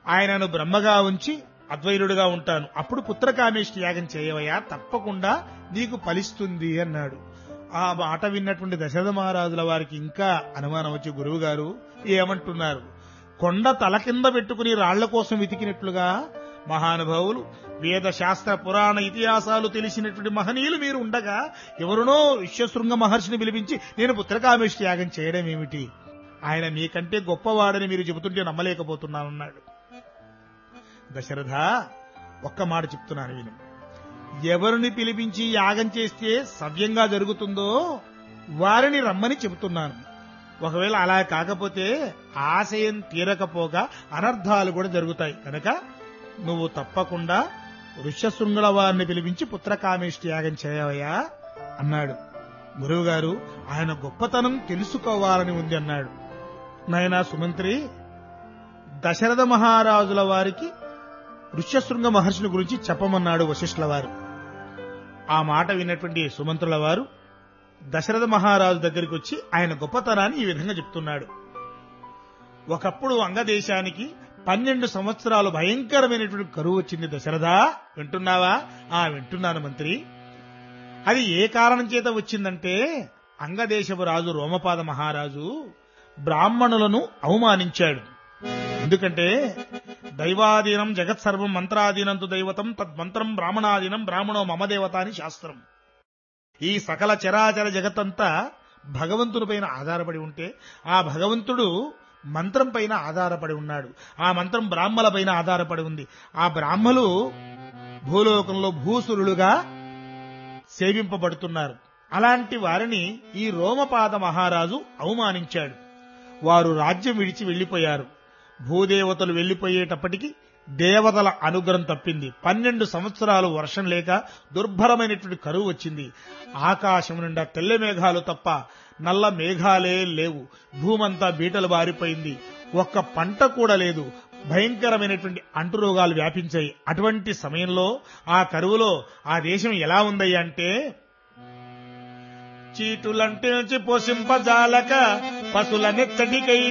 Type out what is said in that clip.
ఆయనను బ్రహ్మగా ఉంచి అద్వైరుడుగా ఉంటాను అప్పుడు పుత్రకామేష్టి యాగం చేయవయ్యా తప్పకుండా నీకు ఫలిస్తుంది అన్నాడు ఆ మాట విన్నటువంటి దశరథ మహారాజుల వారికి ఇంకా అనుమానం వచ్చి గురువు గారు ఏమంటున్నారు కొండ తల కింద పెట్టుకుని రాళ్ల కోసం వెతికినట్లుగా మహానుభావులు వేద శాస్త్ర పురాణ ఇతిహాసాలు తెలిసినటువంటి మహనీయులు మీరు ఉండగా ఎవరునో విశ్వశృంగ మహర్షిని పిలిపించి నేను పుత్రకామేష్టి యాగం చేయడం ఏమిటి ఆయన మీకంటే గొప్పవాడని మీరు చెబుతుంటే నమ్మలేకపోతున్నానన్నాడు దశరథ ఒక్క మాట చెప్తున్నాను విను ఎవరిని పిలిపించి యాగం చేస్తే సవ్యంగా జరుగుతుందో వారిని రమ్మని చెబుతున్నాను ఒకవేళ అలా కాకపోతే ఆశయం తీరకపోగా అనర్థాలు కూడా జరుగుతాయి కనుక నువ్వు తప్పకుండా ఋష్యశృంగుల వారిని పిలిపించి పుత్రకామేష్టి యాగం చేయవయ్యా అన్నాడు గురువుగారు ఆయన గొప్పతనం తెలుసుకోవాలని ఉంది అన్నాడు నాయనా సుమంత్రి దశరథ మహారాజుల వారికి ఋష్యశృంగ మహర్షిని గురించి చెప్పమన్నాడు వశిష్ఠుల వారు ఆ మాట విన్నటువంటి సుమంత్రుల వారు దశరథ మహారాజు దగ్గరికి వచ్చి ఆయన గొప్పతనాన్ని ఈ విధంగా చెప్తున్నాడు ఒకప్పుడు అంగదేశానికి పన్నెండు సంవత్సరాలు భయంకరమైనటువంటి కరువు వచ్చింది దశరథ వింటున్నావా ఆ వింటున్నాను మంత్రి అది ఏ కారణం చేత వచ్చిందంటే అంగదేశపు రాజు రోమపాద మహారాజు బ్రాహ్మణులను అవమానించాడు ఎందుకంటే దైవాధీనం జగత్సర్వం మంత్రాధీనంతు దైవతం తద్మంత్రం బ్రాహ్మణాధీనం బ్రాహ్మణో మమదేవత అని శాస్త్రం ఈ సకల చరాచర జగత్తంతా భగవంతుని పైన ఆధారపడి ఉంటే ఆ భగవంతుడు మంత్రం పైన ఆధారపడి ఉన్నాడు ఆ మంత్రం బ్రాహ్మల పైన ఆధారపడి ఉంది ఆ బ్రాహ్మలు భూలోకంలో భూసురులుగా సేవింపబడుతున్నారు అలాంటి వారిని ఈ రోమపాద మహారాజు అవమానించాడు వారు రాజ్యం విడిచి వెళ్లిపోయారు భూదేవతలు వెళ్లిపోయేటప్పటికి దేవతల అనుగ్రహం తప్పింది పన్నెండు సంవత్సరాలు వర్షం లేక దుర్భరమైనటువంటి కరువు వచ్చింది ఆకాశం నిండా తెల్ల మేఘాలు తప్ప నల్ల మేఘాలే లేవు భూమంతా బీటలు బారిపోయింది ఒక్క పంట కూడా లేదు భయంకరమైనటువంటి అంటురోగాలు వ్యాపించాయి అటువంటి సమయంలో ఆ కరువులో ఆ దేశం ఎలా ఉందయ్యా అంటే చీటులంటే పోషింపజాలక పశుల నెత్తడికై